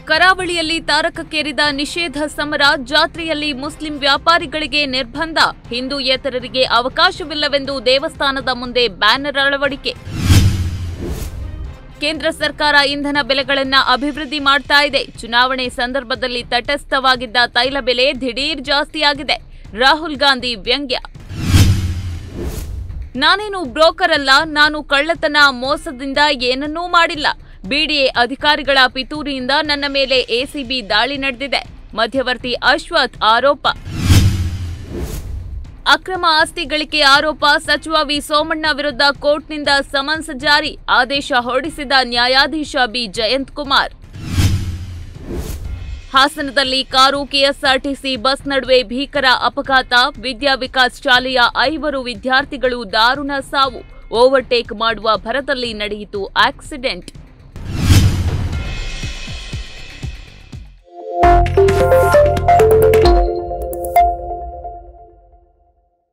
ಕರಾವಳಿಯಲ್ಲಿ ತಾರಕಕ್ಕೇರಿದ ನಿಷೇಧ ಸಮರ ಜಾತ್ರೆಯಲ್ಲಿ ಮುಸ್ಲಿಂ ವ್ಯಾಪಾರಿಗಳಿಗೆ ನಿರ್ಬಂಧ ಹಿಂದೂಯೇತರರಿಗೆ ಅವಕಾಶವಿಲ್ಲವೆಂದು ದೇವಸ್ಥಾನದ ಮುಂದೆ ಬ್ಯಾನರ್ ಅಳವಡಿಕೆ ಕೇಂದ್ರ ಸರ್ಕಾರ ಇಂಧನ ಬೆಲೆಗಳನ್ನ ಅಭಿವೃದ್ಧಿ ಮಾಡ್ತಾ ಇದೆ ಚುನಾವಣೆ ಸಂದರ್ಭದಲ್ಲಿ ತಟಸ್ಥವಾಗಿದ್ದ ತೈಲ ಬೆಲೆ ದಿಢೀರ್ ಜಾಸ್ತಿಯಾಗಿದೆ ರಾಹುಲ್ ಗಾಂಧಿ ವ್ಯಂಗ್ಯ ನಾನೇನು ಬ್ರೋಕರ್ ಅಲ್ಲ ನಾನು ಕಳ್ಳತನ ಮೋಸದಿಂದ ಏನನ್ನೂ ಮಾಡಿಲ್ಲ ಬಿಡಿಎ ಅಧಿಕಾರಿಗಳ ಪಿತೂರಿಯಿಂದ ನನ್ನ ಮೇಲೆ ಎಸಿಬಿ ದಾಳಿ ನಡೆದಿದೆ ಮಧ್ಯವರ್ತಿ ಅಶ್ವಥ್ ಆರೋಪ ಅಕ್ರಮ ಆಸ್ತಿ ಗಳಿಕೆ ಆರೋಪ ಸಚಿವ ವಿ ಸೋಮಣ್ಣ ವಿರುದ್ಧ ಕೋರ್ಟ್ನಿಂದ ಸಮನ್ಸ್ ಜಾರಿ ಆದೇಶ ಹೊರಡಿಸಿದ ನ್ಯಾಯಾಧೀಶ ಬಿ ಜಯಂತ್ ಕುಮಾರ್ ಹಾಸನದಲ್ಲಿ ಕಾರು ಕೆಎಸ್ಆರ್ಟಿಸಿ ಬಸ್ ನಡುವೆ ಭೀಕರ ಅಪಘಾತ ವಿದ್ಯಾ ವಿಕಾಸ್ ಶಾಲೆಯ ಐವರು ವಿದ್ಯಾರ್ಥಿಗಳು ದಾರುಣ ಸಾವು ಓವರ್ಟೇಕ್ ಮಾಡುವ ಭರದಲ್ಲಿ ನಡೆಯಿತು ಆಕ್ಸಿಡೆಂಟ್